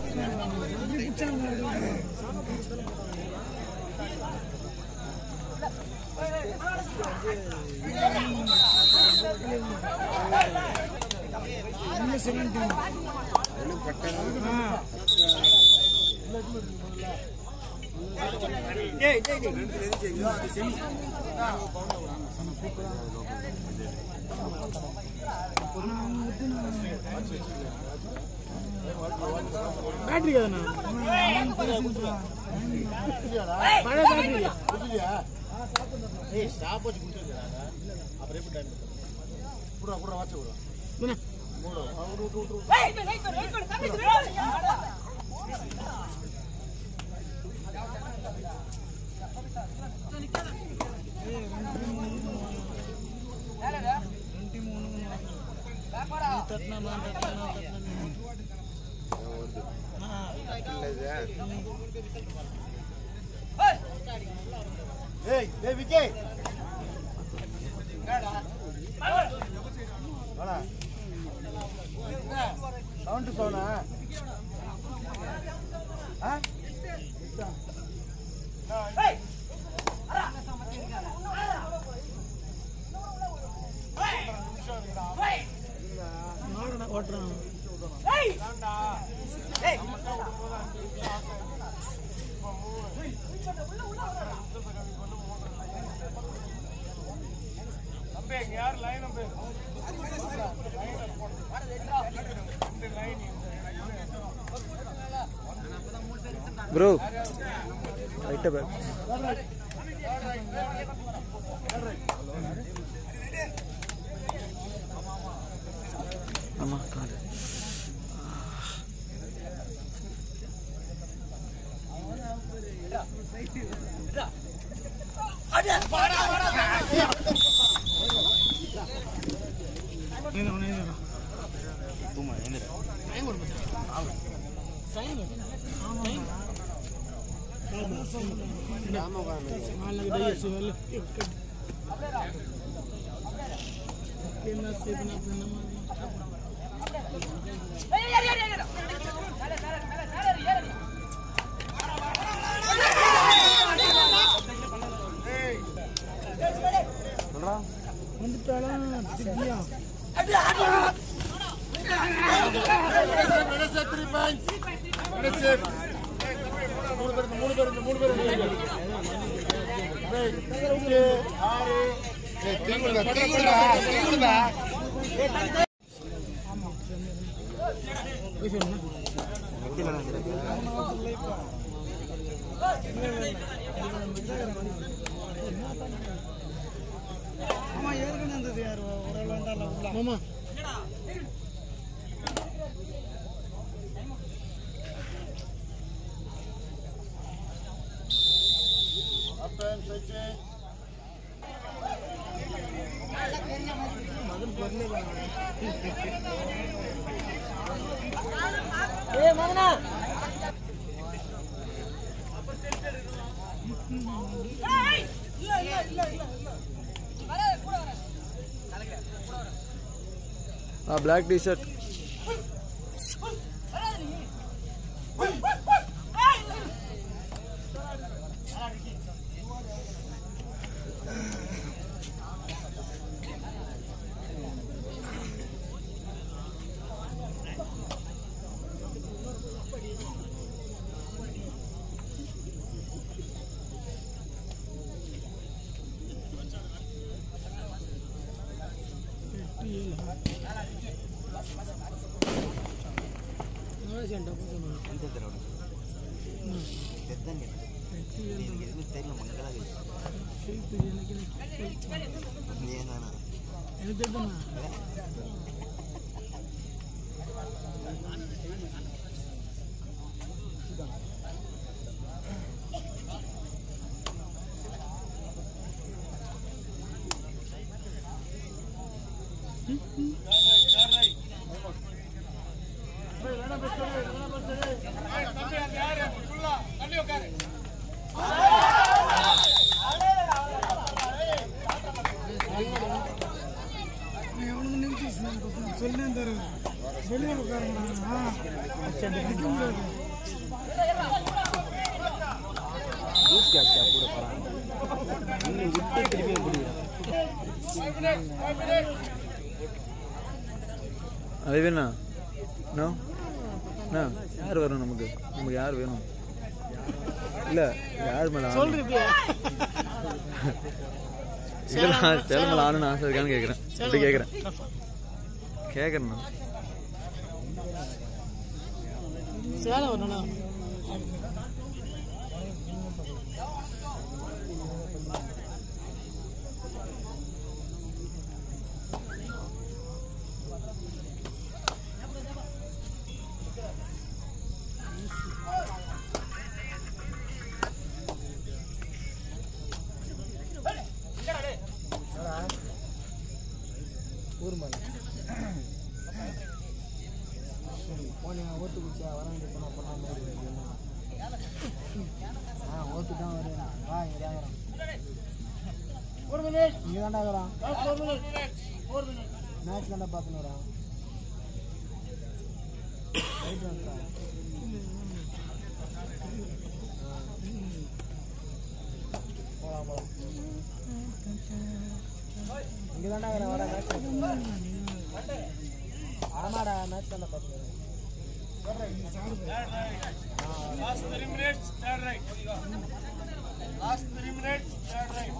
Battery కదన్నా పడే battery stop వచ్చి కూర్చోండి అప్పుడు ఎప్పుడు టైం ఇప్పుడు అప్పుడు రావచ్చు కూడా వినా మూడు అవును, ఊటు, ఊటు, ఊటు. ఏయ్ ఏ వికే సౌండ్ సౌనా ఓట్రా బ్రో రైట్ బ్యాక్ అమ్మా కాదు నేను నేను వాళ్ళకి దయచేసి వాళ్ళు வந்துட்டாளா திவ்யா మూడు పేరు మూడు పేరు మూడు పేరు ఆరు அம்மா ஏற்கனவே இருந்தது யார் ஒரு ஆள் வந்தால ஆமா టైం సైకిల్ ఆ బ్లాక్ టీ షర్ట్ எவனுக்கு நிமிஷம் சொல்லினே தருவேன் வெளியே அது வேணா நோ அண்ணா யார் வரணும் நமக்கு நமக்கு யார் வேணும் இல்லை யார் மேலே சொல்றியா இல்லை சேலம் மேலே ஆணுன்னு ஆசை இருக்கான்னு கேட்குறேன் அப்படி கேட்குறேன் கேட்குறேண்ணா சேலம் வரணும் ஊர் மேலே போனீங்க ஓட்டு குடிச்சா வர வேண்டிய போனா பண்ணா மாதிரி ஆ ஓட்டு தான் வருவேன் வா இங்கே தான் வரான் இங்கே தாண்டா வரான் மேட்ச் தாண்டா பார்த்துன்னு வரான் ரைட் வந்துடா போலாம் போலாம் இங்கே தாண்டா வரேன் வர மேட்ச் ஆமாடா மேட்ச் தாண்டா பார்த்துன்னு Last three minutes, third right. Last three minutes, third right.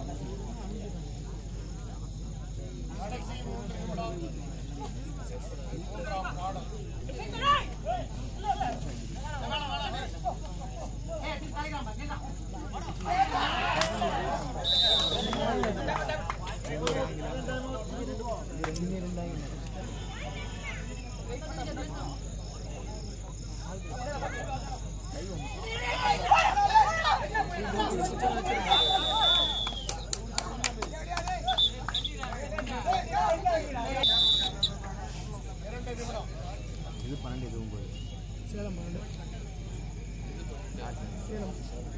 கடைசி மூன்று நிமிடம். மூன்றாம் பாடம். சேலம் பன்னெண்டு சேலம்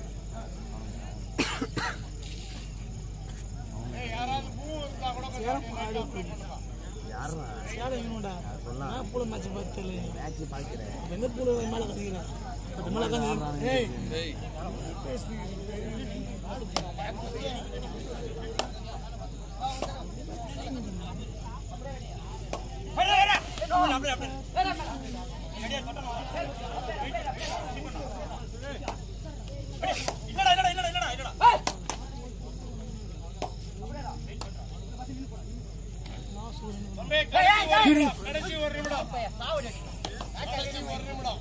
ஏய், யாராவது பூ இருந்தா கூட கொஞ்சம் சேலம் ஆடு சேலம் எங்கடா நான் பூல மேட்ச் பார்த்தல மேட்ச் பார்க்கிறேன் எந்த பூல மேல கட்டிக்கிறேன் அது மேல கட்டி ஏய் தம்பி, கடைசி ஒரு நிமிடம். கடைசி ஒரு நிமிடம் கடைசி ஒரு நிமிடம்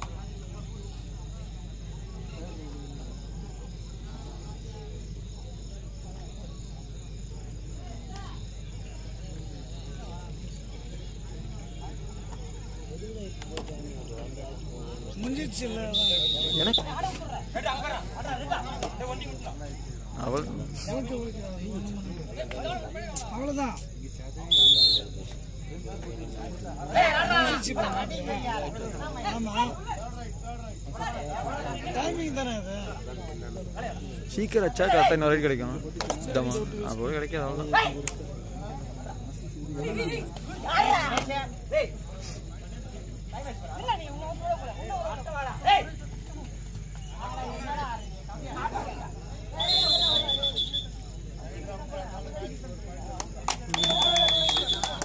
முடிஞ்சிச்சு இல்ல எனக்கு அவள் ஓகே ஓகே அவ்வளவுதான் முடிஞ்சிச்சு இப்ப நாட்டுல. ஆமா டைமிங் தானே அது சீக்கிரம் வச்சா கரெக்டாக இன்னொரு வரைக்கும் கிடைக்கும் சுத்தமா அப்போ கிடைக்காது அவ்வளோதான்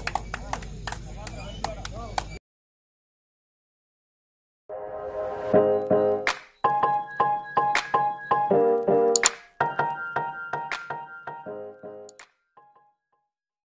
Thank